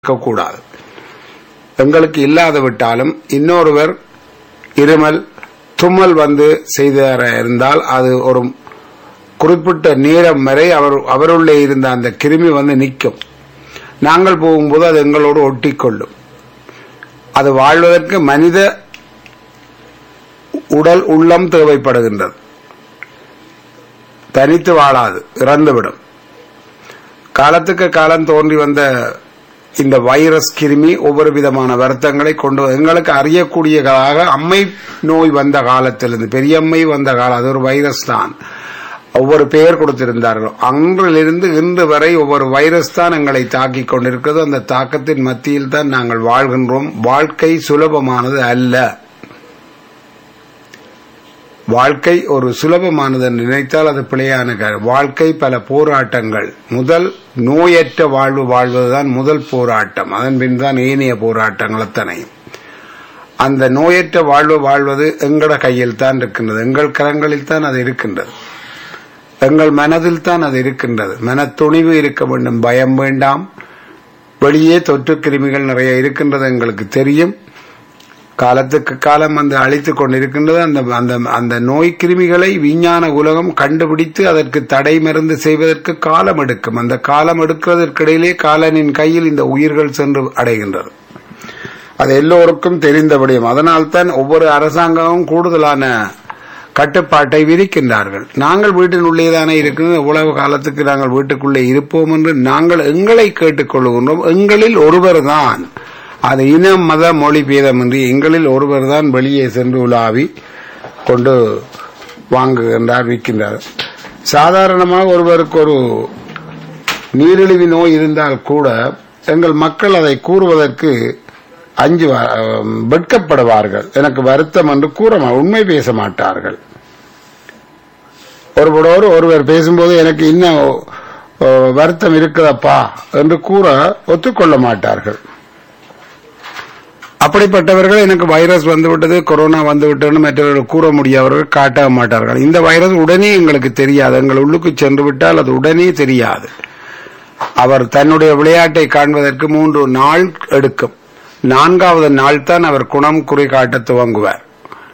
இருக்கக்கூடாது எங்களுக்கு இல்லாது விட்டாலும் இன்னொருவர் இருமல் தும்மல் வந்து செய்தார இருந்தால் அது ஒரு குறிப்பிட்ட நேரம் வரை அவர் அவருள்ளே இருந்த அந்த கிருமி வந்து நிற்கும் நாங்கள் போகும்போது அது எங்களோடு ஒட்டிக்கொள்ளும் அது வாழ்வதற்கு மனித உடல் உள்ளம் தேவைப்படுகின்றது தனித்து வாழாது இறந்துவிடும் காலத்துக்கு காலம் தோன்றி வந்த இந்த வைரஸ் கிருமி ஒவ்வொரு விதமான வருத்தங்களை கொண்டு வந்து- எங்களுக்கு அறியக்கூடியதாக அம்மை நோய் வந்த காலத்திலிருந்து பெரியம்மை வந்த காலம் அது ஒரு வைரஸ் தான் ஒவ்வொரு பெயர் கொடுத்திருந்தார்கள் அன்றிலிருந்து இன்று வரை ஒவ்வொரு வைரஸ் தான் எங்களை தாக்கிக் கொண்டிருக்கிறது அந்த தாக்கத்தின் மத்தியில் தான் நாங்கள் வாழ்கின்றோம் வாழ்க்கை சுலபமானது அல்ல வாழ்க்கை ஒரு சுலபமானது என்று நினைத்தால் அது பிழையான காரியம். வாழ்க்கை பல போராட்டங்கள் முதல் நோயற்ற வாழ்வு வாழ்வதுதான் முதல் போராட்டம் அதன் பின் தான் ஏனைய போராட்டங்கள் அத்தனையும் அந்த நோயற்ற வாழ்வு வாழ்வது எங்கட கையில் தான் இருக்கின்றது எங்கள் கரங்களில் தான் அது இருக்கின்றது எங்கள் மனதில் தான் அது இருக்கின்றது மனத்துணிவு இருக்க வேண்டும் பயம் வேண்டாம் வெளியே தொற்று கிருமிகள் நிறைய இருக்கின்றது எங்களுக்கு தெரியும் காலத்துக்கு காலம் வந்து அழித்துக் கொண்டிருக்கின்றது அந்த அந்த அந்த நோய் கிருமிகளை விஞ்ஞான உலகம் கண்டுபிடித்து அதற்கு தடை மருந்து செய்வதற்கு காலம் எடுக்கும் அந்த காலம் எடுக்கிறதற்கிடையிலே காலனின் கையில் இந்த உயிர்கள் சென்று அடைகின்றது அது எல்லோருக்கும் தெரிந்த விடயம் அதனால்தான் ஒவ்வொரு அரசாங்கமும் கூடுதலான கட்டுப்பாட்டை விதிக்கின்றார்கள் நாங்கள் வீட்டின் உள்ளேதானே இருக்கிறது எவ்வளவு காலத்துக்கு நாங்கள் வீட்டுக்குள்ளே இருப்போம் என்று நாங்கள் எங்களை கேட்டுக்கொள்கின்றோம் எங்களில் ஒருவர்தான் அது இனம் மத மொழி பேதமின்றி எங்களில் ஒருவர் தான் வெளியே சென்று உலாவி கொண்டு வாங்குகின்றார் விற்கின்றார் சாதாரணமாக ஒருவருக்கு ஒரு நீரிழிவு நோய் இருந்தால் கூட எங்கள் மக்கள் அதை கூறுவதற்கு அஞ்சு வெட்கப்படுவார்கள் எனக்கு வருத்தம் என்று கூற மா- உண்மை பேச மாட்டார்கள் ஒருவரோடு ஒருவர் பேசும்போது எனக்கு இன்னும் ஓ, வருத்தம் இருக்குதப்பா என்று கூற ஒத்துக்கொள்ள மாட்டார்கள் அப்படிப்பட்டவர்கள் எனக்கு வைரஸ் வந்துவிட்டது கொரோனா வந்துவிட்டதுன்னு மற்றவர்கள் கூற முடியாதவர்கள் காட்ட மாட்டார்கள் இந்த வைரஸ் உடனே எங்களுக்கு தெரியாது எங்கள் உள்ளுக்கு சென்று விட்டால் அது உடனே தெரியாது அவர் தன்னுடைய விளையாட்டை காண்பதற்கு மூன்று நாள் எடுக்கும் நான்காவது நாள் தான் அவர் குணம் குறி காட்ட துவங்குவார்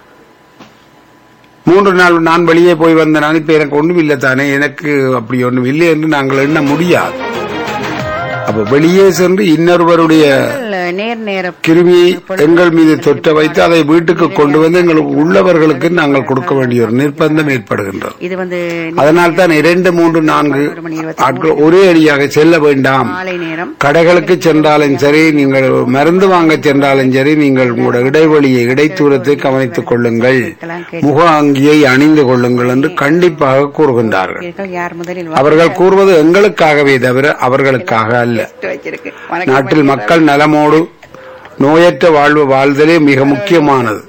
மூன்று நாள் நான் வெளியே போய் வந்த நான் இப்ப எனக்கு ஒண்ணும் இல்லை தானே எனக்கு அப்படி ஒண்ணும் இல்லை என்று நாங்கள் எண்ண முடியாது அப்ப வெளியே சென்று இன்னொருவருடைய நேர் நேர கிருமியை எங்கள் மீது தொற்ற வைத்து அதை வீட்டுக்கு கொண்டு வந்து எங்களுக்கு உள்ளவர்களுக்கு நாங்கள் கொடுக்க வேண்டிய ஒரு நிர்பந்தம் ஏற்படுகின்றது இது வந்து அதனால் தான் இரண்டு மூன்று நான்கு ஆட்கள் ஒரே அடியாக செல்ல வேண்டாம் மாலை நேரம் கடைகளுக்கு சென்றாலும் சரி நீங்கள் மருந்து வாங்க சென்றாலும் சரி நீங்கள் உங்களோட இடைவெளியை இடைத்தூரத்தை கவனித்துக் கொள்ளுங்கள் முக அங்கியை அணிந்து கொள்ளுங்கள் என்று கண்டிப்பாக கூறுகின்றார்கள் கேட்கள் யார் முதலில் அவர்கள் கூறுவது எங்களுக்காகவே தவிர அவர்களுக்காக அல்ல வாசிட்டு வச்சிருக்கு வணக்கம் நாட்டில் மக்கள் நலமோடு நோயற்ற வாழ்வு வாழ்தலே மிக முக்கியமானது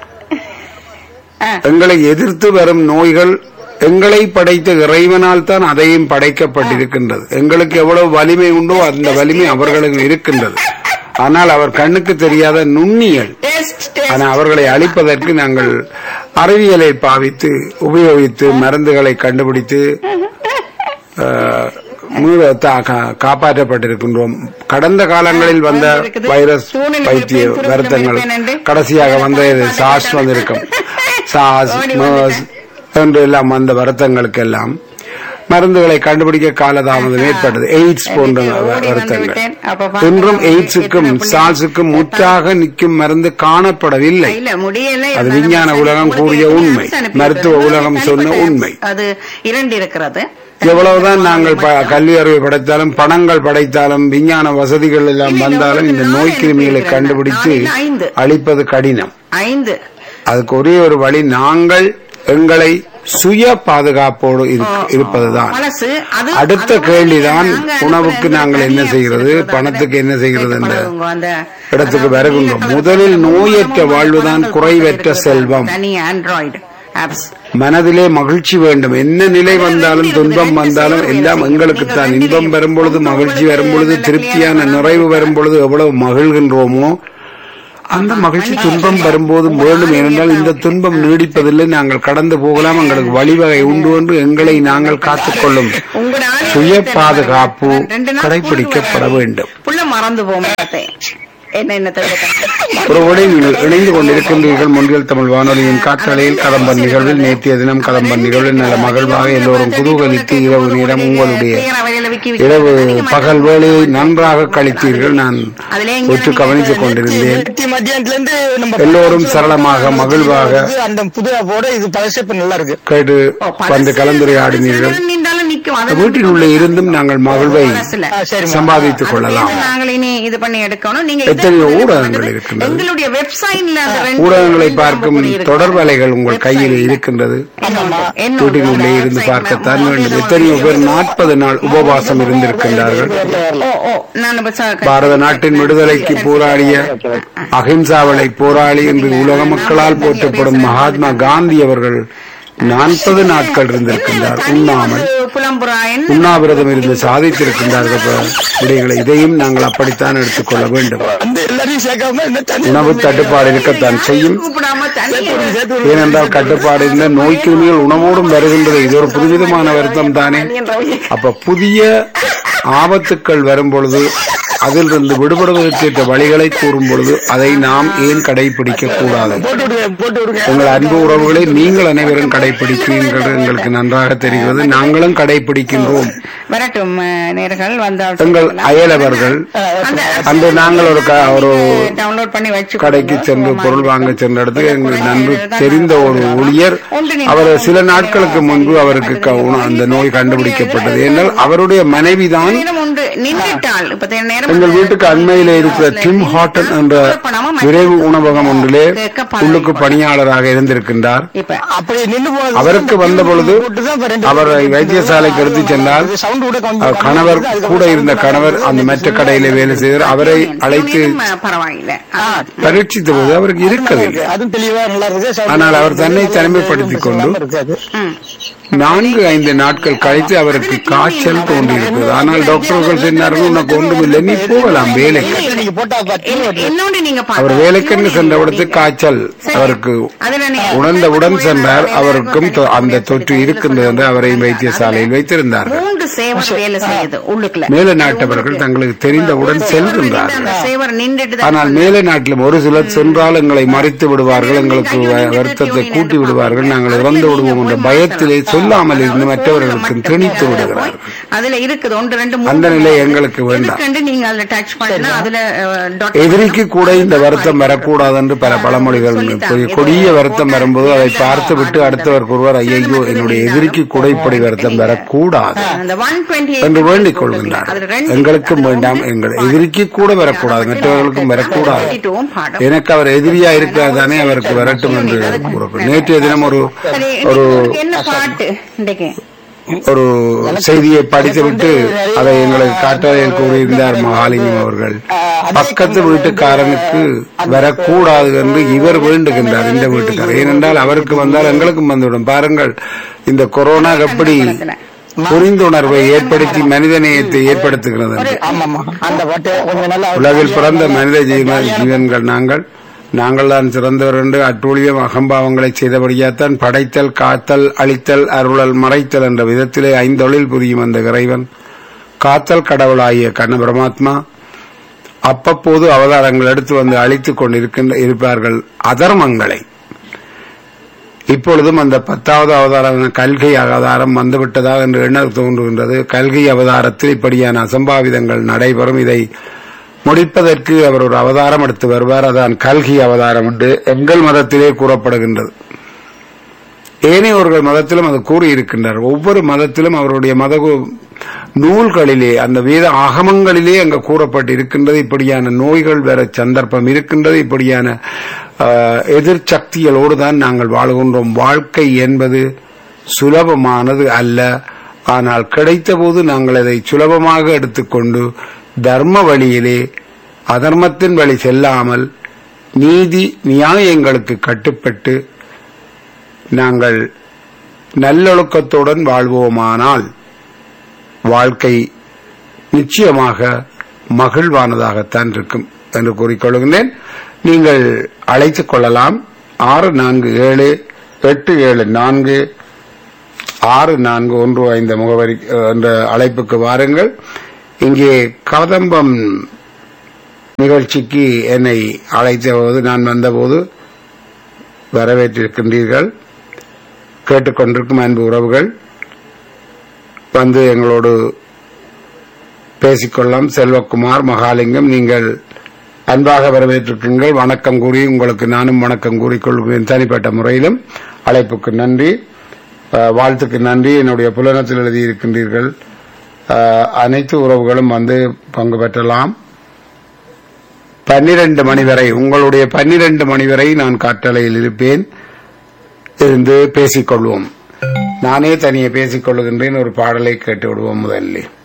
ஆ. எங்களை எதிர்த்து வரும் நோய்கள் எங்களை படைத்த இறைவனால் தான் அதையும் படைக்கப்பட்டிருக்கின்றது எங்களுக்கு எவ்வளவு வலிமை உண்டோ அந்த வலிமை அவர்களுக்கு இருக்கின்றது ஆனால் அவர் கண்ணுக்கு தெரியாத நுண்ணியல் டெஸ்ட் டெஸ்ட் ஆனால் அவர்களை அழிப்பதற்கு நாங்கள் அறிவியலை பாவித்து உபயோகித்து மருந்துகளை கண்டுபிடித்து அஹ், மீள- தா- கா- காப்பாற்றப்பட்டிருக்கின்றோம் கடந்த காலங்களில் வந்த வைரஸ் வைத்திய வருத்தங்கள் கடைசியாக வந்த இது சாஸ் வந்திருக்கும் சாஸ் மர்ஸ் என்று எல்லாம் வந்த வருத்தங்களுக்கு எல்லாம் மருந்துகளை கண்டுபிடிக்க காலதாமதம் ஏற்பட்டது எய்ட்ஸ் போன்ற வ- வருத்தங்கள் இன்றும் எய்ட்ஸுக்கும் சால்ஸுக்கும் முற்றாக நிற்கும் மருந்து காணப்படவில்லை இல்ல முடியல அது விஞ்ஞான உலகம் கூறிய உண்மை. மருத்துவ உலகம் சொன்ன உண்மை. அது இரண்டு இருக்கிறது எவ்வளவுதான் நாங்கள் ப- கல்வி அறிவு படைத்தாலும் பணங்கள் படைத்தாலும் விஞ்ஞான வசதிகள் எல்லாம் வந்தாலும் இந்த நோய் கிருமிகளை கண்டுபிடித்து ஐந்து. அழிப்பது கடினம் ஐந்து அதுக்கு ஒரே ஒரு வழி நாங்கள் எங்களை சுய பாதுகாப்போடு இருக்க- இருப்பதுதான் மனசு அது அடுத்த அது கேள்விதான் நாங்க உணவுக்கு அதுல நாங்கள் என்ன தனியா செய்கிறது வச்சிருக்கிறோம். பணத்துக்கு என்ன செய்கிறது என்ற உங்க அந்த இடத்துக்கு அதாவது வருகின்றோம் வெளியே முதலில் மூலமா நோயற்ற மூலமா வாழ்வுதான் பணங்கள் குறைவற்ற கொடுக்கிறது. செல்வம் தனி ஆண்ட்ராய்டு ஆப்ஸ் மனதிலே மகிழ்ச்சி வேண்டும் என்ன நிலை வந்தாலும் துன்பம் வந்தாலும் எல்லாம் எங்களுக்கு தான் இன்பம் வரும் பொழுது மகிழ்ச்சி வரும் பொழுது திருப்தியான நிறைவு வரும் பொழுது எவ்வளவு மகிழ்கின்றோமோ அந்த மகிழ்ச்சி துன்பம் வரும்போதும் வேண்டும் ஏனென்றால் இந்த துன்பம் நீடிப்பதில்லை நாங்கள் கடந்து போகலாம் எங்களுக்கு வழிவகை உண்டு என்று எங்களை நாங்கள் காத்துக்கொள்ளும் உங்களோட ஆளு சுய ரெண்டு பாதுகாப்பு நாள் ரெண்டு நாள் கடைபிடிக்கப்பட கூட்டு வேண்டும் புள்ள மறந்து போகும் என்ன என்ன தெரிவிக்க ஒருவரை நீங்கள் இணைந்து கொண்டிருக்கின்றீர்கள் முன்கள் தமிழ் வானொலியின் காற்றலையில் கதம்பன் நிகழ்வில் நேற்றைய தினம் கதம்பன் நிகழ்வில் நல்ல மகிழ்வாக எல்லோரும் குதூகலித்து இரவு நேரம் உங்களுடைய இரவு பகல் வேலையை நன்றாக கழித்தீர்கள் நான் ஒற்று கவனித்துக் கொண்டிருந்தேன் நேற்று மத்தியானத்துல இருந்து நம்ம எல்லோரும் சரளமாக மகிழ்வாக அந்த புது ஆப்போட இது பழசு இப்ப நல்லா இருக்கு கேட்டு வந்து கலந்துரையாடினீர்கள் நின்றாலும் நிக்கும் அது வீட்டில் உள்ள இருந்தும் நாங்கள் மகிழ்வை மனசுல. ஆ, சரிம்மா. சம்பாதித்துக் கொள்ளலாம் அது நாங்கள் இனி இது பண்ணி எடுக்கணும் நீங்க எத்தனையோ இதை ஊடகங்கள் வந்து இருக்கின்றது. எங்களுடைய வெப்சைட்ல அந்த ரெண்டு ஊடகங்களை link பார்க்கும் நம்ம கூடியிருக்கிறது. தொடர்வலைகள் உங்கள் Website கையில் ல. இருக்கின்றது என்னோட- என்னோட வீட்டினுள்ளே இருந்து website பார்க்கத்தான் ல வேண்டும் மொபைல் எத்தனையோ பேர் வந்து நாற்பது நாள் உபவாசம் இருந்திருக்கின்றார்கள் ஓ ஓ நான் இப்ப ச- பாரத நாட்டின் விடுதலைக்கு போராடிய அகிம்சாவளை போராளி என்று உலக மக்களால் போற்றப்படும் மகாத்மா காந்தி அவர்கள் நாற்பது நாட்கள் இருந்திருக்கின்றார் உண்ணாமல் வந்து புலம்புராயன் உண்ணாவிரதம் இருந்து சாதித்திருக்கின்றார்கள் ப- விடயங்களை இதையும் நாங்கள் அப்படித்தான் எடுத்துக்கொள்ள வேண்டும் அந்த எல்லாரையும் சேர்க்காம இந்த தண்ணி உணவு தட்டுப்பாடு இருக்கத்தான் செய்யும் கூப்பிடாம தண்ணி சேர்த்து விடு. ஏனென்றால் கட்டுப்பாடு இருந்த நோய் கிருமிகள் உணவோடும் வருகின்றது இது ஒரு புதுவிதமான வருத்தம் தானே அப்ப புதிய ஆபத்துக்கள் வரும் பொழுது அதிலிருந்து விடுபடுவதற்கேற்ற வழிகளை கூறும் பொழுது அதை நாம் ஏன் கடைபிடிக்க கூடாது போட்டு விடுங்க போட்டு விடுங்க உங்கள் அன்பு உறவுகளை நீங்கள் அனைவரும் கடைபிடிக்கிறீர்கள் எங்களுக்கு நன்றாக தெரிகிறது நாங்களும் கடைபிடிக்கின்றோம் வரட்டும் அஹ், நேர்கள் வந்தால் எங்கள் அயலவர்கள் அந்த அன்று நாங்கள் ஒரு க- ஒரு டவுன்லோட் பண்ணி வச்சு கடைக்கு சென்று பொருள் வாங்க சென்ற இடத்துக்கு எங்களுக்கு நன்கு தெரிந்த ஒரு ஊழியர் அவர் சில நாட்களுக்கு முன்பு அவருக்கு க- உண- அந்த நோய் கண்டுபிடிக்கப்பட்டது ஏனால் அவருடைய மனைவிதான் நேரம் உண்டு நின்றுட்டாள் இப்ப தெ- நேரம் எங்கள் வீட்டுக்கு அண்மையிலே இருக்கிற டிம் ஹாட்டன் என்ற விரைவு உணவகம் ஒன்றிலே உள்ளுக்கு பணியாளராக இருந்திருக்கின்றார் இப்ப அப்படி நின்னு போனது அவருக்கு வந்த பொழுது போட்டுதான் இப்ப ரெண்டு அவரை வைத்தியசாலைக்கு எடுத்து சென்றால் சவுண்ட் கூட கொஞ்சம் அவர் கணவர் கூட இருந்த கணவர் அந்த மற்ற கடையிலே வேலை செய்தார் அவரை அழைத்து இன்னும், அஹ், பரவாயில்லை அஹ், பரீட்சித்த போது அவருக்கு இருக்கவில்லை அதுவும் தெளிவா நல்லா இருக்கு sound ஆனால் அவர் தன்னை தனிமைப்படுத்திக் கொண்டு சொல்லாம இருக்காது ம். நான்கு ஐந்து நாட்கள் கழித்து அவருக்கு காய்ச்சல் தோன்றியிருக்கிறது ஆனால் டாக்டர்கள் சொன்னார்கள் உனக்கு ஒன்றுமில்லை நீ போகலாம் வேலைக்கு நீங்க போட்டா பார்த்து இன்னொ- இன்னொன்று நீங்க அவர் பார்க்கலாம். வேலைக்கென்று சென்ற இடத்துக்கு காய்ச்சல் அவருக்கு அதுல நீங்க- உணர்ந்தவுடன் சென்றார் அவருக்கும் தொ- அந்த தொற்று இருக்கின்றது என்று அவரை வைத்தியசாலையில் வைத்திருந்தார்கள் மூன்று சேவர் வேலை செய்யுது உள்ளுக்குள்ள மேல நாட்டவர்கள் தங்களுக்கு தெரிந்தவுடன் செல்கின்றார்கள் அந்த சேவர் நின்றுட்டு தான் ஆனால் மேலை நாட்டிலும் ஒரு சிலர் சென்றால் எங்களை மறித்து விடுவார்கள் எங்களுக்கு வ- வருத்தத்தை கூட்டி விடுவார்கள் நாங்கள் இறந்து விடுவோம் என்ற பயத்திலே சொல்லாமல் இருந்து மற்றவர்களுக்கு திணித்து விடுகிறார்கள் அதுல இருக்குது ஒன்று ரெண்டு மூணு அந்த நிலை எங்களுக்கு வேண்டாம் எதுக்கண்டு நீங்க அதுல டச் பண்ணா அதுல அஹ், dot எதிரிக்கு கூட இந்த வருத்தம் வரக்கூடாது என்று பல பழமொழிகள் கொ- கொடிய வருத்தம் வரும்போது அதை பார்த்து விட்டு அடுத்தவர் கூறுவார் ஐயோ என்னுடைய எதிரிக்கு கூட இப்படி வருத்தம் வரக்கூடாது அந்த ஒன் டுவெண்ட்டி என்று வேண்டிக் கொள்கின்றார் அதுல ரெண்டு எங்களுக்கும் வேண்டாம் எங்கள் எதிரிக்கு கூட வரக்கூடாது மற்றவர்களுக்கும் வரக்கூடாது வெட்டிட்டுவோம் பாடம் எனக்கு அவர் எதிரியா இருக்கிறார் தானே அவருக்கு வரட்டும் என்று கூறப்படும் நேற்றைய தினம் ஒரு சரி ஒரு உங்களுக்கு என்ன பாட்டு இன்றைக்கு ஒரு செய்தியை படித்துவிட்டு அதை எங்களுக்கு காட்டுவதில் கூறியிருந்தார் மகாலிங்கம் அவர்கள் பக்கத்து வீட்டுக்காரனுக்கு வரக்கூடாது என்று இவர் வேண்டுகின்றார் இந்த வீட்டுக்காரர் ஏனென்றால் அவருக்கு வந்தால் எங்களுக்கும் வந்துவிடும் பாருங்கள் இந்த கொரோனா எப்படி புரிந்துணர்வை ஏற்படுத்தி மனிதநேயத்தை ஏற்படுத்துகிறது என்று. ஆமாமா அந்த பாட்டு கொஞ்சம் நல்லா உலகில் பிறந்த மனித ஜீவ- ஜீவன்கள் நாங்கள் நாங்கள் தான் சிறந்தவர் என்று அட்டூழியம் அகம்பாவங்களை செய்தபடியாத்தான் படைத்தல் காத்தல் அழித்தல் அருளல் மறைத்தல் என்ற விதத்திலே ஐந்தொழில் புரியும் அந்த இறைவன் காத்தல் கடவுளாகிய கண்ண பரமாத்மா அப்பப்போது அவதாரங்கள் எடுத்து வந்து அழித்துக் கொண்டிருக்கின்ற இருப்பார்கள் அதர்மங்களை இப்பொழுதும் அந்த பத்தாவது அவதாரமான கல்கை அவதாரம் வந்துவிட்டதா என்று எண்ண தோன்றுகின்றது கல்கை அவதாரத்தில் இப்படியான அசம்பாவிதங்கள் நடைபெறும் இதை முடிப்பதற்கு அவர் ஒரு அவதாரம் எடுத்து வருவார் அதான் கல்கி அவதாரம் என்று எங்கள் மதத்திலே கூறப்படுகின்றது ஏனையோர்கள் மதத்திலும் அது கூறியிருக்கின்றார் ஒவ்வொரு மதத்திலும் அவருடைய மத கு- நூல்களிலே அந்த வேத ஆகமங்களிலே அங்கு கூறப்பட்டு இருக்கின்றது இப்படியான நோய்கள் வேற சந்தர்ப்பம் இருக்கின்றது இப்படியான ஆஹ், எதிர்சக்திகளோடு தான் நாங்கள் வாழ்கின்றோம் வாழ்க்கை என்பது சுலபமானது அல்ல ஆனால் கிடைத்தபோது நாங்கள் அதை சுலபமாக எடுத்துக்கொண்டு தர்ம வழியிலே அதர்மத்தின் வழி செல்லாமல் நீதி நியாயங்களுக்கு கட்டுப்பட்டு நாங்கள் நல்லொழுக்கத்துடன் வாழ்வோமானால் வாழ்க்கை நிச்சயமாக மகிழ்வானதாகத்தான் இருக்கும் என்று கூறிக்கொள்கின்றேன் நீங்கள் அழைத்துக் கொள்ளலாம் ஆறு நான்கு ஏழு எட்டு ஏழு நான்கு ஆறு நான்கு ஒன்று ஐந்து முகவரி அஹ், என்ற அழைப்புக்கு வாருங்கள் இங்கே கதம்பம் நிகழ்ச்சிக்கு என்னை அழைத்த போது நான் வந்தபோது வரவேற்றிருக்கின்றீர்கள் கேட்டுக்கொண்டிருக்கும் அன்பு உறவுகள் வந்து எங்களோடு பேசிக்கொள்ளலாம் செல்வகுமார் மகாலிங்கம் நீங்கள் அன்பாக வரவேற்றிருக்கீங்கள் வணக்கம் கூறி உங்களுக்கு நானும் வணக்கம் கூறிக்கொள்கிறேன் தனிப்பட்ட முறையிலும் அழைப்புக்கு நன்றி அஹ், வாழ்த்துக்கு நன்றி என்னுடைய புலனத்தில் எழுதியிருக்கின்றீர்கள் அஹ், அனைத்து உறவுகளும் வந்து பங்கு பெற்றலாம் பன்னிரண்டு மணி வரை உங்களுடைய பன்னிரண்டு மணி வரை நான் காற்றலையில் இருப்பேன் இருந்து பேசிக்கொள்வோம் நானே தனியே பேசிக் கொள்ளுகின்றேன் ஒரு பாடலை கேட்டு விடுவோம் முதலில்